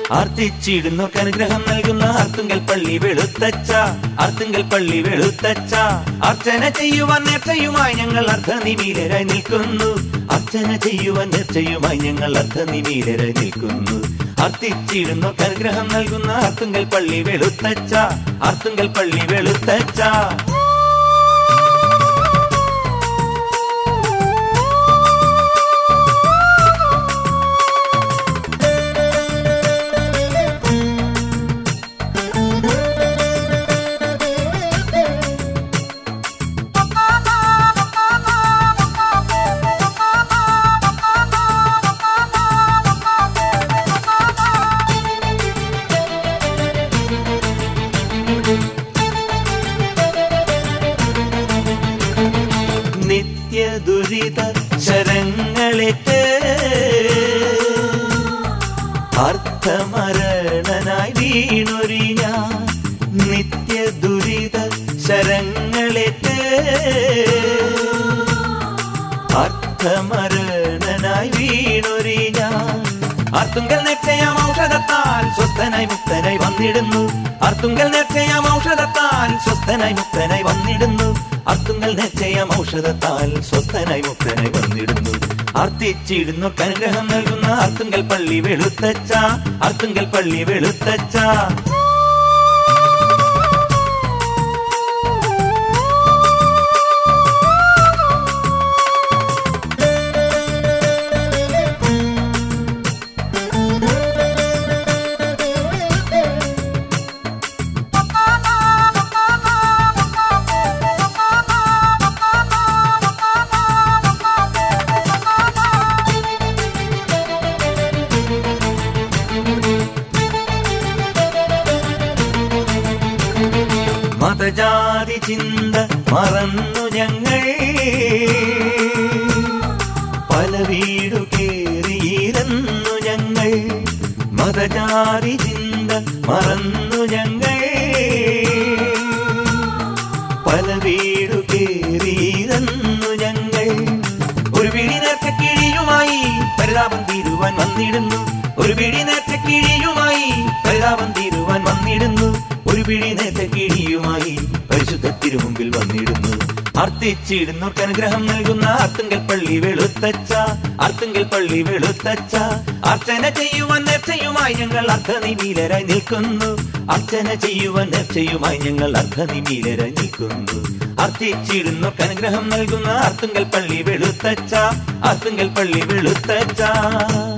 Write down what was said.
ആർത്തിച്ചിടുന്നോർക്ക് അനുഗ്രഹം നൽകുന്ന ആർത്തുങ്കൽ പള്ളി വെളുത്തച്ച ആർത്തുങ്കൽ പള്ളി വെളുത്തച്ച അർച്ചന ചെയ്യുവാൻ നേർച്ചയുമായി ഞങ്ങൾ അർദ്ധനിമീലരായി നിൽക്കുന്നു അർച്ചന ചെയ്യുവാൻ നേർച്ചയുമായി ഞങ്ങൾ അർദ്ധനിമീലരായി നിൽക്കുന്നു അർത്തിച്ചിടുന്നോർക്ക് അനുഗ്രഹം നൽകുന്ന ആർത്തുങ്കൽ പള്ളി വെളുത്തച്ച ആർത്തുങ്കൽ പള്ളി വെളുത്തച്ച നിത്യ ദുരിത ശരങ്ങളേറ്റ് അർത്ഥമരണനായി വീണൊരി ഞാൻ നിത്യ ദുരിത ശരങ്ങളേറ്റ് അർത്ഥമരണനായി വീണൊരി ഞാൻ അർത്തുങ്കൽ നേർച്ചയാം ഔഷധത്താൽ സ്വസ്ഥനായി മുക്തനായി വന്നിടുന്നു അർത്തുങ്കൽ നേർച്ചയാം ഔഷധത്താൽ സ്വസ്ഥനായി മുക്തനായി വന്നിടുന്നു അർത്തുങ്കൽ നേർച്ചയാം ഔഷധത്താൽ സ്വസ്ഥനായി മുക്തനായി വന്നിടുന്നു അർത്ഥിച്ചിടുന്നോർക്ക് അനുഗ്രഹം നൽകുന്ന അർത്തുങ്കൽ പള്ളി വെളുത്തച്ച അർത്തുങ്കൽ പള്ളി വെളുത്തച്ച മതജാതി ചിന്ത മറന്നു ഞങ്ങൾ പല വീടു കേറിയിരുന്നു ഞങ്ങൾ മതജാതി ചിന്ത മറന്നു ഞങ്ങൾ പല വീടു കേറിയിരുന്നു ഞങ്ങൾ ഒരു പിടി നേർച്ച കിഴിയുമായി പരിതാപം തീരുവാൻ വന്നിടുന്നു ഒരു പിടി നേർച്ച കിഴിയുമായി പരിതാപം തീരുവാൻ വന്നിടുന്നു ഒരു പിടി നേർച്ച കിഴിയുമായി പരിശുദ്ധ തിരുമുമ്പിൽ വന്നിടുന്നു അർത്ഥിച്ചിടുന്നവർക്ക് അനുഗ്രഹം നൽകുന്ന അർത്തുങ്കൽ പള്ളി വെളുത്തച്ച അർത്തുങ്കൽ പള്ളി വെളുത്തച്ച അർച്ചന ചെയ്യുവാൻ നേർച്ചയുമായി ഞങ്ങൾ അർദ്ധനിമീലരായി നിൽക്കുന്നു അർച്ചന ചെയ്യുവാൻ നേർച്ചയുമായി ഞങ്ങൾ അർദ്ധനിമീലരായി നിൽക്കുന്നു അർത്ഥിച്ചിടുന്നവർക്ക് അനുഗ്രഹം നൽകുന്ന അർത്തുങ്കൽ പള്ളി വെളുത്തച്ച അർത്തുങ്കൽ പള്ളി വെളുത്തച്ച